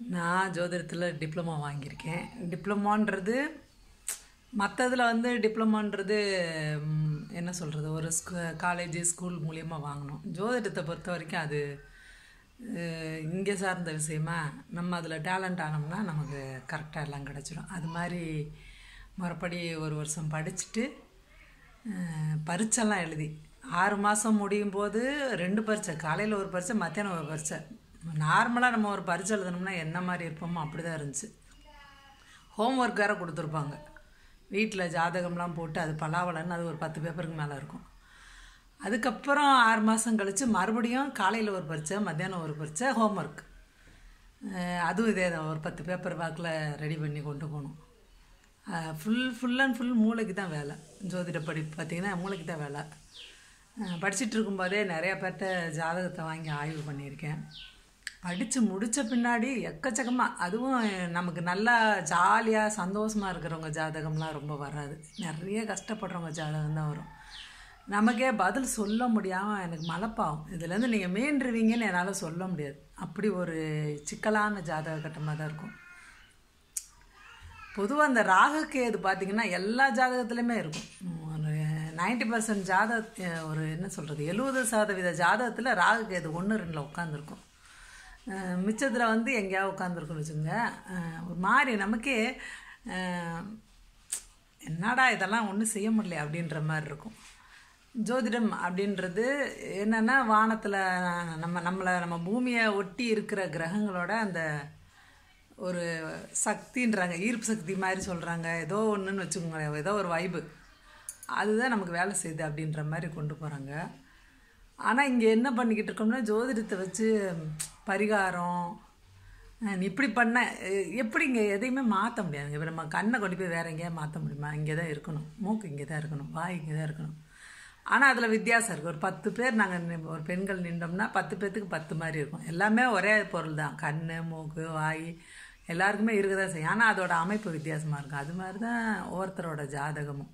நான் ஜோதிடத்தில் டிப்ளமோ வாங்கியிருக்கேன் டிப்ளமோன்றது மற்றதில் வந்து டிப்ளமோன்றது ம், என்ன சொல்கிறது ஒரு ஸ்கூ காலேஜ் ஸ்கூல் மூலியமாக வாங்கணும் ஜோதிடத்தை பொறுத்த வரைக்கும் அது இங்கே சார்ந்த விஷயமா நம்ம அதில் டேலண்ட் ஆனோம்னா நமக்கு கரெக்டாக எல்லாம் கிடச்சிரும் அது மாதிரி மறுபடி ஒரு வருஷம் படிச்சுட்டு அஹ், பரீட்சைலாம் எழுதி ஆறு மாதம் முடியும் போது ரெண்டு பரீட்சை காலையில் ஒரு பரீட்சை மத்தியானம் ஒரு பரீட்சை நார்மலாக நம்ம ஒரு பரீட்சை எழுதணும்னா என்ன மாதிரி இருப்போமோ அப்படி தான் இருந்துச்சு ஹோம்ஒர்க் வேறு கொடுத்துருப்பாங்க வீட்டில் ஜாதகம்லாம் போட்டு அது பலாவலன்னு அது ஒரு பத்து பேப்பருக்கு மேலே இருக்கும் அதுக்கப்புறம் ஆறு மாதம் கழித்து மறுபடியும் காலையில் ஒரு பரீட்சை மத்தியானம் ஒரு பரீட்சை ஹோம்ஒர்க் அதுவும் இதே தான் ஒரு பத்து பேப்பர் வாக்கில் ரெடி பண்ணி கொண்டு போகணும் ஃபுல் ஃபுல் அண்ட் ஃபுல் மூளைக்கு தான் வேலை ஜோதிட படிப்பு பார்த்திங்கன்னா மூளைக்கு தான் வேலை அஹ் படிச்சிட்டு இருக்கும்போதே நிறைய பேர்கிட்ட ஜாதகத்தை வாங்கி ஆய்வு பண்ணியிருக்கேன் படித்து முடித்த பின்னாடி எக்கச்சக்கமாக அதுவும் நமக்கு நல்லா ஜாலியாக சந்தோஷமாக இருக்கிறவங்க ஜாதகம்லாம் ரொம்ப வராது நிறைய கஷ்டப்படுறவங்க ஜாதகம் தான் வரும் நமக்கே பதில் சொல்ல முடியாமல் எனக்கு மலைப்பாகும் இதுலேருந்து நீங்கள் மீண்டுருவீங்கன்னு என்னால் சொல்ல முடியாது அப்படி ஒரு சிக்கலான ஜாதக கட்டமாக தான் இருக்கும் பொதுவாக அந்த ராகுகேது பார்த்தீங்கன்னா எல்லா ஜாதகத்துலேயுமே இருக்கும் உம், ஒரு நைன்டி பர்சன்ட் ஜாதக ஒரு என்ன சொல்கிறது எழுபது சதவீத ஜாதகத்தில் ராகுகேது ஒன்று ரெண்டில் உட்காந்துருக்கும் மிச்சத்தில் வந்து எங்கேயாவது உட்காந்துருக்குன்னு வச்சுங்க அஹ், ஒரு மாதிரி நமக்கே அஹ், என்னடா இதெல்லாம் ஒன்றும் செய்ய முடியல அப்படின்ற மாதிரி இருக்கும் ஜோதிடம் அப்படின்றது என்னென்னா வானத்தில் நம்ம நம்மளை நம்ம பூமியை ஒட்டி இருக்கிற கிரகங்களோட அந்த ஒரு சக்தின்றாங்க ஈர்ப்பு சக்தி மாதிரி சொல்கிறாங்க ஏதோ ஒன்றுன்னு வச்சுக்கோங்களேன் ஏதோ ஒரு வைபு அதுதான் நமக்கு வேலை செய்யுது அப்படின்ற மாதிரி கொண்டு போகிறாங்க ஆனால் இங்கே என்ன பண்ணிக்கிட்டு இருக்கோம்னா ஜோதிடத்தை வச்சு பரிகாரம் அஹ், நீ இப்படி பண்ண எ- எப்படி இங்கே எதையுமே மாற்ற முடியாதுங்க இப்போ நம்ம கண்ணை கொண்டு போய் வேற எங்கேயா மாற்ற முடியுமா இங்கே தான் இருக்கணும் மூக்கு இங்கே தான் இருக்கணும் வாய் இங்கே தான் இருக்கணும் ஆனால் அதில் வித்தியாசம் இருக்குது ஒரு பத்து பேர் நாங்கள் ஒரு பெண்கள் நின்றோம்னா பத்து பேர்த்துக்கு பத்து மாதிரி இருக்கும் எல்லாமே ஒரே பொருள் தான் கண் மூக்கு வாய் எல்லாருக்குமே இருக்க தான் செய்யும் ஆனால் அதோட அமைப்பு வித்தியாசமாக இருக்கும் அது மாதிரி தான் ஒவ்வொருத்தரோட ஜாதகமும்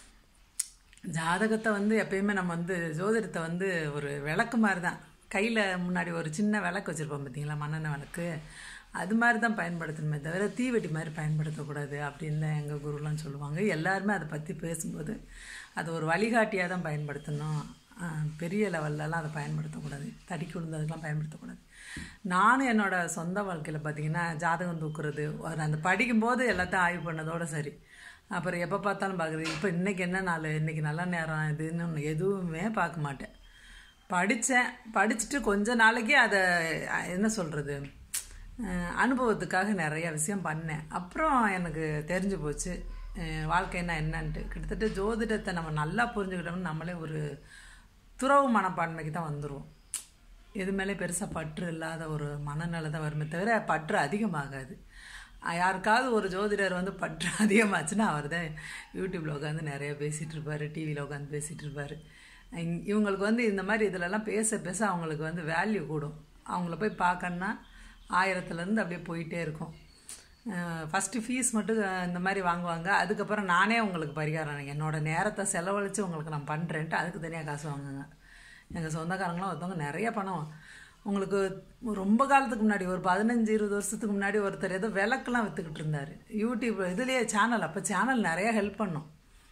ஜாதகத்தை வந்து எப்பயுமே நம்ம வந்து ஜோதிடத்தை வந்து ஒரு விளக்கு மாதிரி தான் கையில் முன்னாடி ஒரு சின்ன விளக்கு வச்சுருப்போம் பார்த்தீங்களா மண்ணெண்ணெய் விளக்கு அது மாதிரி தான் பயன்படுத்தணுமே தவிர தீவெட்டி மாதிரி பயன்படுத்தக்கூடாது அப்படின்னு தான் எங்கள் குருலாம் சொல்லுவாங்க எல்லாருமே அதை பற்றி பேசும்போது அது ஒரு வழிகாட்டியாக தான் பயன்படுத்தணும் ஆஹ் பெரிய லெவல்லலாம் அதை பயன்படுத்தக்கூடாது தடிக்கு விழுந்ததுக்கெலாம் பயன்படுத்தக்கூடாது நானும் என்னோட சொந்த வாழ்க்கையில் பார்த்தீங்கன்னா ஜாதகம் தூக்குறது ஒரு அந்த படிக்கும்போது எல்லாத்தையும் ஆய்வு பண்ணதோட சரி அப்புறம் எப்போ பார்த்தாலும் பார்க்குறது இப்போ இன்றைக்கி என்ன நாள் இன்றைக்கி நல்ல நேரம் இதுன்னு ஒண்ணு எதுவுமே பார்க்க மாட்டேன் படித்தேன் படிச்சுட்டு கொஞ்ச நாளைக்கு அதை அஹ், என்ன சொல்கிறது அனுபவத்துக்காக நிறைய விஷயம் பண்ணேன் அப்புறம் எனக்கு தெரிஞ்சு போச்சு அஹ், வாழ்க்கைன்னா என்னன்ட்டு கிட்டத்தட்ட ஜோதிடத்தை நம்ம நல்லா புரிஞ்சுக்கிட்டோம்னா நம்மளே ஒரு துறவு மனப்பான்மைக்கு தான் வந்துடுவோம் எது மேலே பெருசாக பற்று இல்லாத ஒரு மனநிலை தான் வருமே தவிர பற்று அதிகமாகாது அஹ் யாருக்காவது ஒரு ஜோதிடர் வந்து பற்று அதிகமாச்சுன்னா அவர் தான் யூடியூப்பில் உட்காந்து நிறைய பேசிகிட்டு இருப்பார் டிவியில் உட்காந்து பேசிகிட்டு இருப்பார் இங்- இவங்களுக்கு வந்து இந்த மாதிரி இதிலெல்லாம் பேச பேச அவங்களுக்கு வந்து வேல்யூ கூடும் அவங்கள போய் பார்க்கணுன்னா ஆயிரத்துலேருந்து அப்படியே போயிட்டே இருக்கும் ஃபஸ்ட்டு ஃபீஸ் மட்டும் அஹ், இந்த மாதிரி வாங்குவாங்க அதுக்கப்புறம் நானே உங்களுக்கு பரிகாரம் என்னோட நேரத்தை செலவழித்து உங்களுக்கு நான் பண்ணுறேன்ட்டு அதுக்கு தனியாக காசு வாங்குங்க எங்கள் சொந்தக்காரங்களாம் ஒருத்தவங்க நிறைய பணம் உங்களுக்கு ரொம்ப காலத்துக்கு முன்னாடி ஒரு பதினஞ்சு இருபது வருஷத்துக்கு முன்னாடி ஒருத்தர் ஏதோ விளக்கெல்லாம் விற்றுக்கிட்டு இருந்தார் யூடியூப் இதுலேயே சேனல் அப்போ சேனல் நிறைய ஹெல்ப் பண்ணும்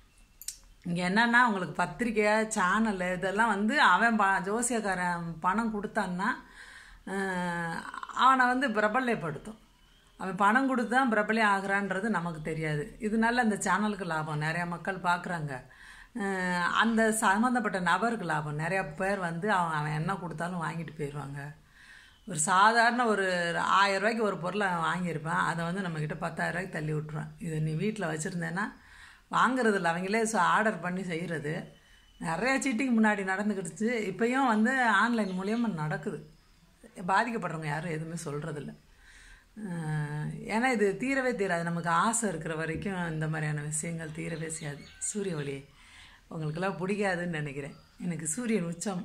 இங்கே என்னன்னா உங்களுக்கு பத்திரிக்கை சேனல் இதெல்லாம் வந்து அவன் ப ஜோசியக்காரன் பணம் கொடுத்தான்னா அஹ், அவனை வந்து பிரபல்யப்படுத்தும் அவன் பணம் கொடுத்து தான் பிரபலியம் ஆகுறான்றது நமக்கு தெரியாது இதனால அந்த சேனலுக்கு லாபம் நிறையா மக்கள் பார்க்குறாங்க அந்த சம்மந்தப்பட்ட நபருக்கு லாபம் நிறையா பேர் வந்து அவன் அவன் என்ன கொடுத்தாலும் வாங்கிட்டு போயிடுவாங்க ஒரு சாதாரண ஒரு ஆயிரம் ரூபாய்க்கு ஒரு பொருளை அவன் வாங்கியிருப்பான் அதை வந்து நம்மக்கிட்ட பத்தாயிரம் ரூபாய்க்கு தள்ளி விட்ருவான் இதை நீ வீட்டில் வச்சுருந்தேன்னா வாங்குறது இல்லை அவங்களே ஆர்டர் பண்ணி செய்கிறது நிறைய சீட்டிங் முன்னாடி நடந்துக்கிடுச்சு இப்போயும் வந்து ஆன்லைன் மூலியமாக நடக்குது பாதிக்கப்படுறவங்க யாரும் எதுவுமே சொல்கிறதில்ல ஏன்னா இது தீரவே தீராது நமக்கு ஆசை இருக்கிற வரைக்கும் இந்த மாதிரியான விஷயங்கள் தீரவே செய்யாது சூரிய ஒளி உங்களுக்கெல்லாம் பிடிக்காதுன்னு நினைக்கிறேன் எனக்கு சூரியன் உச்சம்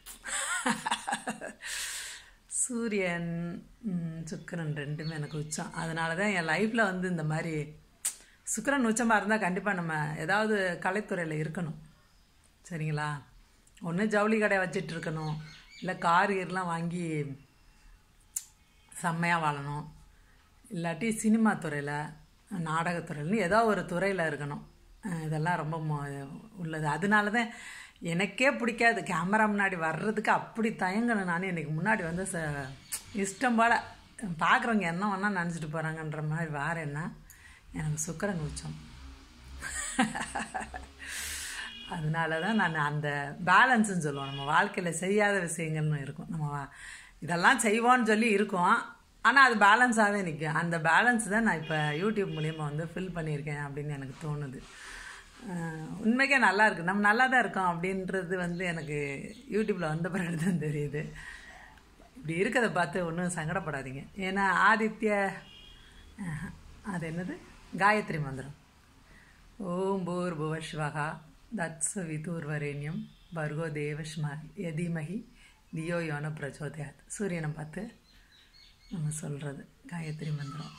சூரியன் ம், சுக்கிரன் ரெண்டுமே எனக்கு உச்சம் அதனால தான் என் லைஃப்பில் வந்து இந்த மாதிரி சுக்கிரன் உச்சமாக இருந்தால் கண்டிப்பாக நம்ம ஏதாவது கலைத்துறையில் இருக்கணும் சரிங்களா ஒன்று ஜவுளி கடை வச்சிட்டு இருக்கணும் இல்லை கார் கீர்லாம் வாங்கி செம்மையாக வாழணும் இல்லாட்டி சினிமா துறையில் நாடகத்துறையில்னு ஏதோ ஒரு துறையில் இருக்கணும் அஹ் இதெல்லாம் ரொம்ப மோ- உள்ளது அதனால தான் எனக்கே பிடிக்காது கேமரா முன்னாடி வர்றதுக்கு அப்படி தயங்கணும் நானே இன்னைக்கு முன்னாடி வந்து ச இஷ்டம் போல் பார்க்குறவங்க என்ன வேணால் நினச்சிட்டு போகிறாங்கன்ற மாதிரி வாரேன்னா எனக்கு சுக்கரன் உச்சம் அதனால தான் நான் அந்த பேலன்ஸ்னு சொல்லுவோம் நம்ம வாழ்க்கையில் செய்யாத விஷயங்கள்னு இருக்கும் நம்ம வா- இதெல்லாம் செய்வோம்னு சொல்லி இருக்கோம் ஆனால் அது பேலன்ஸாகவே நிற்கும் அந்த பேலன்ஸ் தான் நான் இப்போ யூடியூப் மூலியமாக வந்து ஃபில் பண்ணியிருக்கேன் அப்படின்னு எனக்கு தோணுது அஹ் உண்மைக்கே நல்லா இருக்கு நம்ம நல்லா தான் இருக்கோம் அப்படின்றது வந்து எனக்கு யூடியூப்பில் வந்த பிறகு தான் தெரியுது இப்படி இருக்கிறத பார்த்து ஒன்றும் சங்கடப்படாதீங்க ஏன்னா ஆதித்ய அஹ், அது என்னது காயத்ரி மந்திரம் ஓம் பூர் புவஸ்வகா தத்ச விதூர்வரேண்யம் பர்கோ தேவஸ்ம யதிமகி தியோ யோன பிரச்சோதயாத் சூரியனை பார்த்து நம்ம சொல்கிறது காயத்ரி மந்திரம்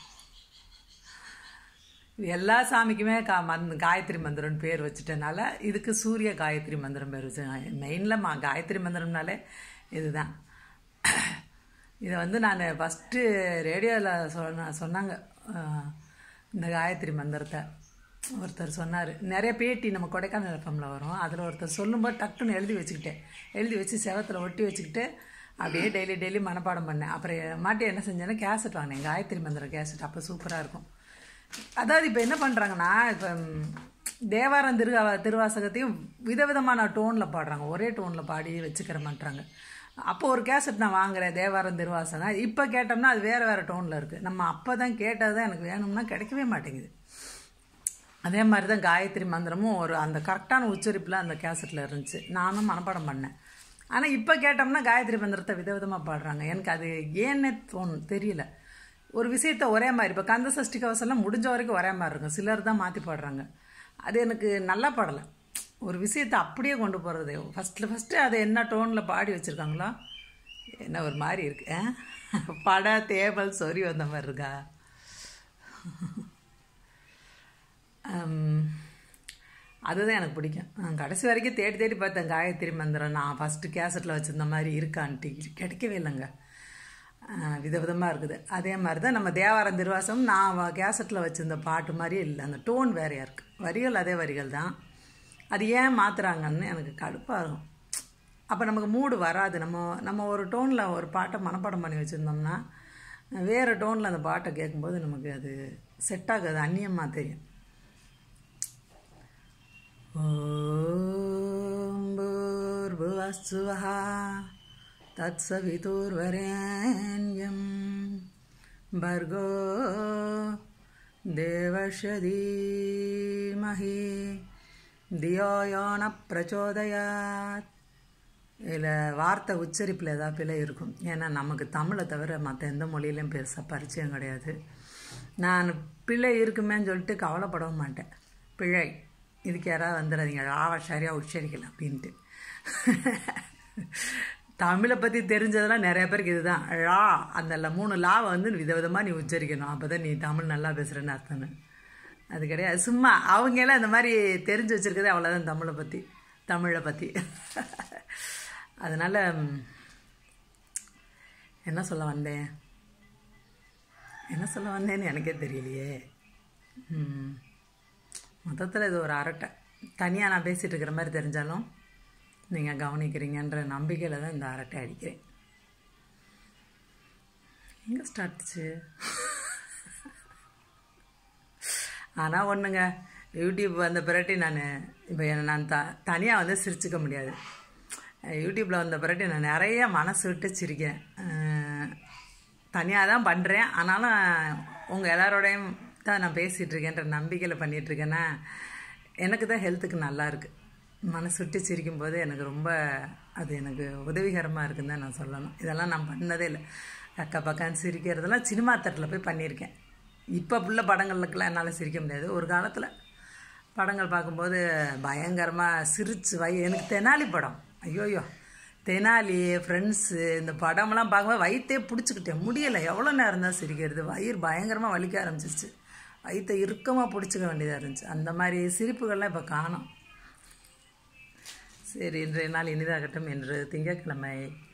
இது எல்லா சாமிக்குமே கா மந்த் காயத்ரி மந்திரம்னு பேர் வச்சுட்டனால இதுக்கு சூரிய காயத்ரி மந்திரம் பேர் வச்சு மெயினில் மா காயத்ரி மந்திரம்னாலே இதுதான் இதை வந்து நான் ஃபஸ்ட்டு ரேடியோவில் சொன்ன சொன்னாங்க அஹ், இந்த காயத்ரி மந்திரத்தை ஒருத்தர் சொன்னார் நிறைய பேட்டி நம்ம கொடைக்கானல் எஃப்எம்மில் வரும் அதில் ஒருத்தர் சொல்லும்போது டக்குன்னு எழுதி வச்சுக்கிட்டேன் எழுதி வச்சு செவத்தில் ஒட்டி வச்சுக்கிட்டு அப்படியே டெய்லி டெய்லி மனப்பாடம் பண்ணேன் அப்புறம் மாட்டி என்ன செஞ்சேன்னா கேசட் வாங்கினேன் காயத்ரி மந்திரம் கேசட் அப்போ சூப்பராக இருக்கும் அதாவது இப்போ என்ன பண்ணுறாங்கன்னா இப்போ ம், தேவாரம் திரு திருவாசகத்தையும் விதவிதமான டோனில் பாடுறாங்க ஒரே டோனில் பாடி வச்சுக்கிற மாட்டாங்க அப்போ ஒரு கேசட் நான் வாங்குறேன் தேவாரம் திருவாசகம் இப்போ கேட்டோம்னா அது வேறு வேறு டோனில் இருக்குது நம்ம அப்போ தான் கேட்டது தான் எனக்கு வேணும்னா கிடைக்கவே மாட்டேங்குது அதே மாதிரி தான் காயத்ரி மந்திரமும் ஒரு அந்த கரெக்டான உச்சரிப்பில் அந்த கேசட்டில் இருந்துச்சு நானும் மனப்பாடம் பண்ணேன் ஆனால் இப்போ கேட்டோம்னா காயத்ரி மந்திரத்தை விதவிதமாக பாடுறாங்க எனக்கு அது ஏன்னே தோணும் தெரியல ஒரு விஷயத்த ஒரே மாதிரி இப்போ கந்த சஷ்டி கவசம்லாம் முடிஞ்ச வரைக்கும் ஒரே மாதிரி இருக்கும் சிலர் தான் மாற்றி பாடுறாங்க அது எனக்கு நல்லா பாடலை ஒரு விஷயத்தை அப்படியே கொண்டு போகிறது ஃபஸ்ட்டில் ஃபஸ்ட்டு அதை என்ன டோனில் பாடி வச்சுருக்காங்களோ என்ன ஒரு மாதிரி இருக்கு ஆ? பட தேவல் சொறி வந்த மாதிரி இருக்கா ஹம், அதுதான் எனக்கு பிடிக்கும் நான் கடைசி வரைக்கும் தேடி தேடி பார்த்தேன் காயத்ரி மந்திரம் நான் ஃபஸ்ட்டு கேசட்டில் வச்சுருந்த மாதிரி இருக்கான்ட்டு இது கிடைக்கவே இல்லைங்க விதவிதமாக இருக்குது அதே மாதிரி தான் நம்ம தேவாரம் திருவாசம் நான் கேசட்டில் வச்சுருந்த பாட்டு மாதிரியே இல்லை அந்த டோன் வேறையாக இருக்குது வரிகள் அதே வரிகள் தான் அது ஏன் மாற்றுறாங்கன்னு எனக்கு கடுப்பாக இருக்கும் அப்போ நமக்கு மூடு வராது நம்ம நம்ம ஒரு டோனில் ஒரு பாட்டை மனப்பாடம் பண்ணி வச்சுருந்தோம்னா வேறு டோனில் அந்த பாட்டை கேட்கும்போது நமக்கு அது செட் ஆகாது அந்நியமாக தெரியும் ॐ भूर्भुवस्सुवः तत्सवितुर्वरेण्यं भर्गो देवस्य धीमहि धियो यो न प्रचोदयात् இதில் வார்த்தை உச்சரிப்பில் ஏதாவது பிழை இருக்கும் ஏன்னா நமக்கு தமிழை தவிர மற்ற எந்த மொழியிலையும் பெருசாக பரிச்சயம் கிடையாது நான் பிழை இருக்குமேன்னு சொல்லிட்டு கவலைப்படவும் மாட்டேன் பிழை இதுக்கு யாராவது வந்துடாதீங்க ராவ சரியாக உச்சரிக்கல அப்படின்ட்டு தமிழை பற்றி தெரிஞ்சதெல்லாம் நிறைய பேருக்கு இதுதான் ரா அந்த ல- மூணு லாவை வந்து விதவிதமாக நீ உச்சரிக்கணும் அப்போ தான் நீ தமிழ் நல்லா பேசுகிறேன்னு அர்த்தம்னு அது கிடையாது சும்மா அவங்க எல்லாம் இந்த மாதிரி தெரிஞ்சு வச்சிருக்கதே அவ்வளோதான் தமிழை பற்றி தமிழை பற்றி அதனால் ம், என்ன சொல்ல வந்தேன் என்ன சொல்ல வந்தேன்னு எனக்கே தெரியலையே ம் மொத்தத்தில் இது ஒரு அரட்டை தனியாக நான் பேசிகிட்டு இருக்கிற மாதிரி தெரிஞ்சாலும் நீங்கள் கவனிக்கிறீங்கன்ற நம்பிக்கையில் தான் இந்த அரட்டை அடிக்கிறேன் எங்கே ஸ்டார்ட்ச்சு ஆனால் ஒன்றுங்க யூடியூப் வந்த பிறட்டி நான் இப்போ நான் த தனியாக வந்து சிரிச்சுக்க முடியாது யூடியூப்பில் வந்த பிறட்டி நான் நிறைய மனசு விட்டு சிரிக்கிறேன் தனியாக தான் பண்ணுறேன் ஆனாலும் உங்கள் எல்லாரோடையும் தான் நான் பேசிகிட்டு இருக்கேன்ற நம்பிக்கையில் பண்ணிகிட்டு இருக்கேன்னா எனக்கு தான் ஹெல்த்துக்கு நல்லா இருக்கு மனசு விட்டு சிரிக்கும் போது எனக்கு ரொம்ப அது எனக்கு உதவிகரமாக இருக்குன்னு தான் நான் சொல்லணும் இதெல்லாம் நான் பண்ணதே இல்லை அக்கா பக்கான்னு சிரிக்கிறதெல்லாம் சினிமா தட்டில் போய் பண்ணியிருக்கேன் இப்போ உள்ள படங்களுக்கெல்லாம் என்னால் சிரிக்க முடியாது ஒரு காலத்தில் படங்கள் பார்க்கும்போது பயங்கரமாக சிரிச்சு வை எனக்கு தெனாலி படம் ஐயோயோ தெனாலி ஃப்ரெண்ட்ஸு இந்த படம்லாம் பார்க்கும்போது வயிற்றே பிடிச்சிக்கிட்டேன் முடியலை எவ்வளோ நேரம் தான் சிரிக்கிறது வயிறு பயங்கரமாக வலிக்க ஆரம்பிச்சிருச்சு வயிற்றை இறுக்கமாக பிடிச்சிக்க வேண்டியதாக இருந்துச்சு அந்த மாதிரி சிரிப்புகள்லாம் இப்போ காணோம் சரி இன்றைய நாள் இனிதாகட்டும் என்று திங்கட்கிழமை